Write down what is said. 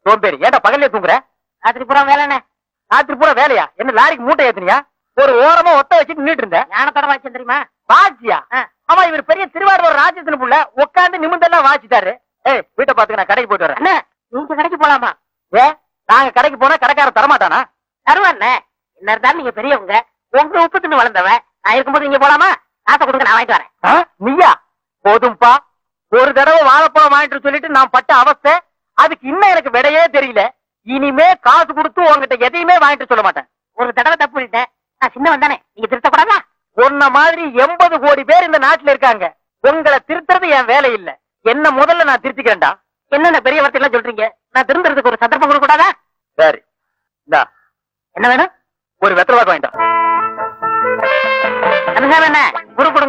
சோம்பேறி ஏன்டா பகல்ல தூங்குற ராத்திரி பூரா வேலைண்ணே ராத்திரி பூரா வேலையா என்ன லாரிக்கு மூட்டை ஏத்துனியா ஒரு ஓரமா ஒத்த வச்சுட்டு நின்னுட்டு இருந்த ஞானத்தோட வாய்ச்சேன் தெரியுமா வாச்சியா ஆ. ஆமா இவர் பெரிய திருவாரூர் ராஜேந்திரன் புள்ள உட்காந்து நிமிந்தெல்லாம் வாச்சிட்டாரு ஏய் வீட்டை பாத்துக்க நான் கடைக்கு போயிட்டு வரேன் அண்ணே நீங்க கடைக்கு போலாமா ஏ நாங்க கடைக்கு போனா கடைக்காரன் தரமாட்டானா தருவாண்ணே என்ன இருந்தாலும் நீங்க பெரியவங்க உங்க உப்பு தின்னு வளர்ந்தவன் நான் இருக்கும்போது நீங்க போலாமா காசை கொடுங்க நான் வாங்கிட்டு வரேன் ஆ? நீயா போதும்பா ஒரு தடவை வாழைப்பழம் வாங்கிட்டு சொல்லிட்டு நான் பட்ட அவஸ்தை அதுக்கு இன்னும் எனக்கு விடையே தெரியல இனிமே காசு கொடுத்து உங்ககிட்ட எதையுமே வாங்கிட்டு சொல்ல மாட்டேன் ஒரு தடவை தப்பு பண்ணிட்டேன் நான் சின்னவன் தானே நீங்க திருத்தக்கூடாதா உன்ன மாதிரி எண்பது கோடி பேர் இந்த நாட்டுல இருக்காங்க உங்களை திருத்துறது என் வேலை இல்ல என்ன முதல்ல நான் திருத்திக்கிறேன்டா என்னென்ன பெரிய வார்த்தை எல்லாம் சொல்றீங்க நான் திருந்துறதுக்கு ஒரு சந்தர்ப்பம் கொடுக்க கூடாதா சரி இந்தா என்ன வேணும் ஒரு வெத்தலை வாக்கு வாங்கிட்டா என்ன என்ன குரு கொடுங்க